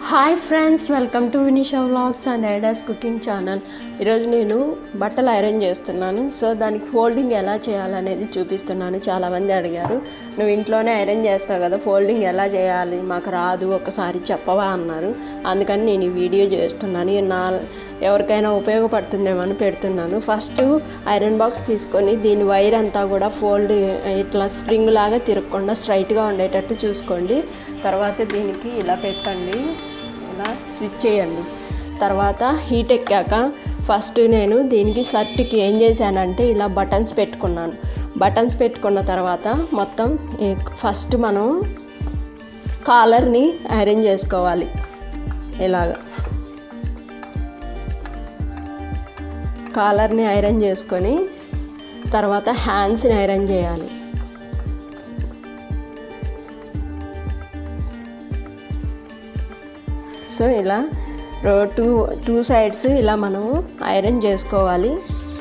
hi friends welcome to Vinisha vlogs and ఐడాస్ cooking channel ఈరోజు నేను బట్టలు ఐరన్ చేస్తున్నాను సో దానికి ఫోల్డింగ్ ఎలా చేయాలనేది చూపిస్తున్నాను చాలామంది అడిగారు నువ్వు ఇంట్లోనే ఐరన్ చేస్తావు కదా ఫోల్డింగ్ ఎలా చేయాలి మాకు రాదు ఒకసారి చెప్పవా అన్నారు అందుకని నేను ఈ వీడియో చేస్తున్నాను ఇది నా ఎవరికైనా ఉపయోగపడుతుందేమో అని పెడుతున్నాను ఫస్ట్ ఐరన్ బాక్స్ తీసుకొని దీని వైర్ అంతా కూడా ఫోల్డ్ ఇట్లా స్ప్రింగ్ లాగా తిరగకుండా స్ట్రైట్గా ఉండేటట్టు చూసుకోండి తర్వాత దీనికి ఇలా పెట్టండి ఇలా స్విచ్ చేయండి తర్వాత హీట్ ఎక్కాక ఫస్ట్ నేను దీనికి షర్ట్కి ఏం చేశానంటే ఇలా బటన్స్ పెట్టుకున్నాను బటన్స్ పెట్టుకున్న తర్వాత మొత్తం ఈ ఫస్ట్ మనం కాలర్ని ఐరన్ చేసుకోవాలి ఇలాగ కాలర్ని ఐరన్ చేసుకొని తర్వాత హ్యాండ్స్ని ఐరన్ చేయాలి సో ఇలా రో టూ టూ సైడ్స్ ఇలా మనము ఐరన్ చేసుకోవాలి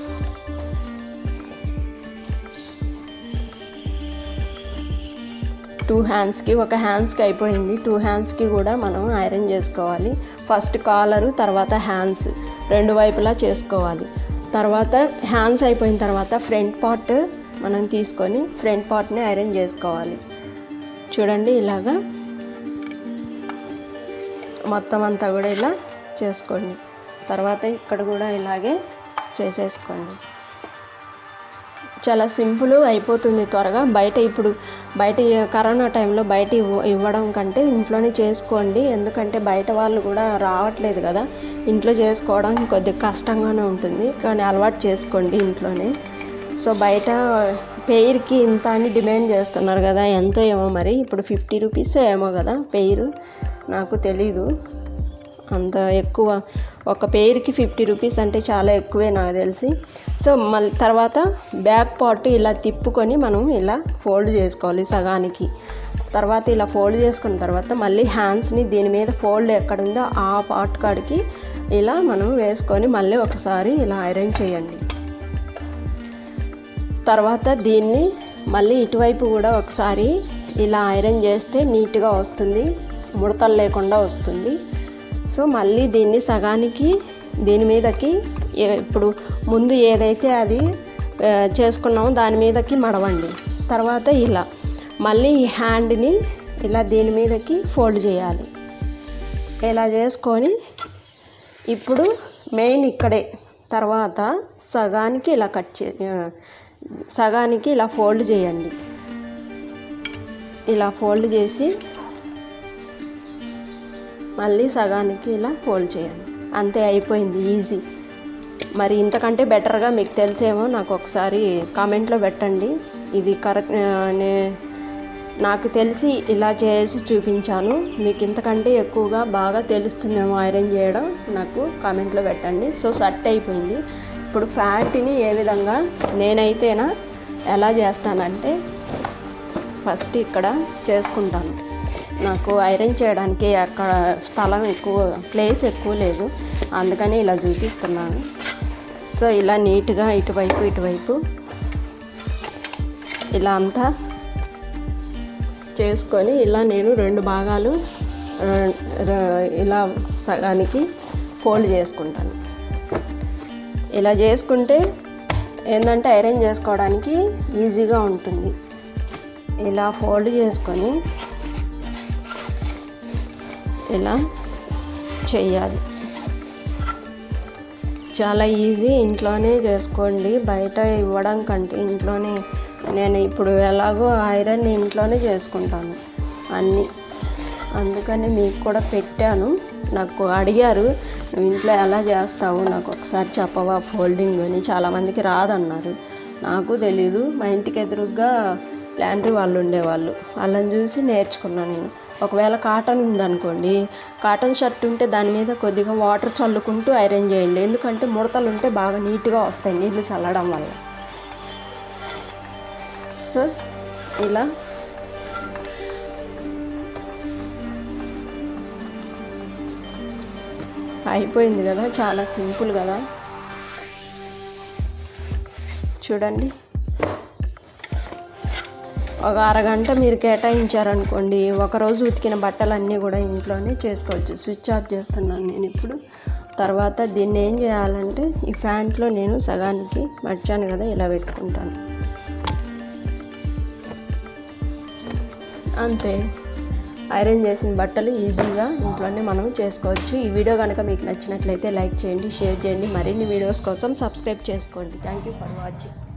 టూ హ్యాండ్స్కి ఒక హ్యాండ్స్కి అయిపోయింది టూ హ్యాండ్స్కి కూడా మనం ఐరన్ చేసుకోవాలి ఫస్ట్ కాలరు తర్వాత హ్యాండ్స్ రెండు వైపులా చేసుకోవాలి తర్వాత హ్యాండ్స్ అయిపోయిన తర్వాత ఫ్రంట్ పార్ట్ మనం తీసుకొని ఫ్రంట్ పార్ట్ని ఐరన్ చేసుకోవాలి చూడండి ఇలాగా మొత్తం అంతా కూడా ఇలా చేసుకోండి తర్వాత ఇక్కడ కూడా ఇలాగే చేసేసుకోండి చాలా సింపుల్ అయిపోతుంది త్వరగా బయట ఇప్పుడు బయట కరోనా టైంలో బయట ఇవ్వ ఇవ్వడం కంటే ఇంట్లోనే చేసుకోండి ఎందుకంటే బయట వాళ్ళు కూడా రావట్లేదు కదా ఇంట్లో చేసుకోవడం కొద్దిగా కష్టంగానే ఉంటుంది కానీ అలవాటు చేసుకోండి ఇంట్లోనే సో బయట పెయిర్కి ఇంత అని డిమాండ్ చేస్తున్నారు కదా ఎంతో ఏమో మరి ఇప్పుడు ఫిఫ్టీ రూపీస్ ఏమో కదా పెయిర్ నాకు తెలీదు అంత ఎక్కువ ఒక పెయిర్కి ఫిఫ్టీ రూపీస్ అంటే చాలా ఎక్కువే నాకు తెలిసి సో మళ్ళీ తర్వాత బ్యాక్ పార్ట్ ఇలా తిప్పుకొని మనం ఇలా ఫోల్డ్ చేసుకోవాలి సగానికి తర్వాత ఇలా ఫోల్డ్ చేసుకున్న తర్వాత మళ్ళీ హ్యాండ్స్ని దీని మీద ఫోల్డ్ ఎక్కడుందో ఆ పార్ట్ కాడికి ఇలా మనం వేసుకొని మళ్ళీ ఒకసారి ఇలా ఐరన్ చేయండి తర్వాత దీన్ని మళ్ళీ ఇటువైపు కూడా ఒకసారి ఇలా ఐరన్ చేస్తే నీట్గా వస్తుంది ముడతలు లేకుండా వస్తుంది సో మళ్ళీ దీన్ని సగానికి దీని మీదకి ఇప్పుడు ముందు ఏదైతే అది చేసుకున్నామో దాని మీదకి మడవండి తర్వాత ఇలా మళ్ళీ ఈ హ్యాండ్ని ఇలా దీని మీదకి ఫోల్డ్ చేయాలి ఇలా చేసుకొని ఇప్పుడు మెయిన్ ఇక్కడే తర్వాత సగానికి ఇలా కట్ చే సగానికి ఇలా ఫోల్డ్ చేయండి ఇలా ఫోల్డ్ చేసి మళ్ళీ సగానికి ఇలా ఫోల్డ్ చేయండి అంతే అయిపోయింది ఈజీ మరి ఇంతకంటే బెటర్గా మీకు తెలిసేమో నాకు ఒకసారి కామెంట్లో పెట్టండి ఇది కరెక్ట్ నే నాకు తెలిసి ఇలా చేసి చూపించాను మీకు ఇంతకంటే ఎక్కువగా బాగా తెలుస్తుందేమో ఐరన్ చేయడం నాకు కామెంట్లో పెట్టండి సో సెట్ అయిపోయింది ఇప్పుడు ఫ్యాట్ని ఏ విధంగా నేనైతేనా ఎలా చేస్తానంటే ఫస్ట్ ఇక్కడ చేసుకుంటాను నాకు ఐరన్ చేయడానికి అక్కడ స్థలం ఎక్కువ ప్లేస్ ఎక్కువ లేదు అందుకని ఇలా చూపిస్తున్నాను సో ఇలా నీట్గా ఇటువైపు ఇటువైపు ఇలా అంతా చేసుకొని ఇలా నేను రెండు భాగాలు ఇలా సగానికి ఫోల్డ్ చేసుకుంటాను ఇలా చేసుకుంటే ఏంటంటే ఐరన్ చేసుకోవడానికి ఈజీగా ఉంటుంది ఇలా ఫోల్డ్ చేసుకొని ఇలా చెయ్యాలి చాలా ఈజీ ఇంట్లోనే చేసుకోండి బయట ఇవ్వడం కంటే ఇంట్లోనే నేను ఇప్పుడు ఎలాగో ఐరన్ ఇంట్లోనే చేసుకుంటాను అన్నీ అందుకని మీకు కూడా పెట్టాను నాకు అడిగారు నువ్వు ఇంట్లో ఎలా చేస్తావు నాకు ఒకసారి చెప్పవా ఫోల్డింగ్ అని చాలామందికి రాదన్నారు నాకు తెలీదు మా ఇంటికి ఎదురుగ్గా లాండ్రీ వాళ్ళు ఉండేవాళ్ళు వాళ్ళని చూసి నేర్చుకున్నాను నేను ఒకవేళ కాటన్ ఉందనుకోండి కాటన్ షర్ట్ ఉంటే దాని మీద కొద్దిగా వాటర్ చల్లుకుంటూ ఐరన్ చేయండి ఎందుకంటే ముడతలు ఉంటే బాగా నీట్గా వస్తాయి నీళ్ళు చల్లడం వల్ల సో ఇలా అయిపోయింది కదా చాలా సింపుల్ కదా చూడండి ఒక అరగంట మీరు కేటాయించారనుకోండి ఒకరోజు ఉతికిన బట్టలన్నీ కూడా ఇంట్లోనే చేసుకోవచ్చు స్విచ్ ఆఫ్ చేస్తున్నాను నేను ఇప్పుడు తర్వాత దీన్ని ఏం చేయాలంటే ఈ ఫ్యాంట్లో నేను సగానికి మర్చాను కదా ఇలా పెట్టుకుంటాను అంతే ఐరన్ చేసిన బట్టలు ఈజీగా ఇంట్లోనే మనం చేసుకోవచ్చు ఈ వీడియో కనుక మీకు నచ్చినట్లయితే లైక్ చేయండి షేర్ చేయండి మరిన్ని వీడియోస్ కోసం సబ్స్క్రైబ్ చేసుకోండి థ్యాంక్ యూ ఫర్ వాచింగ్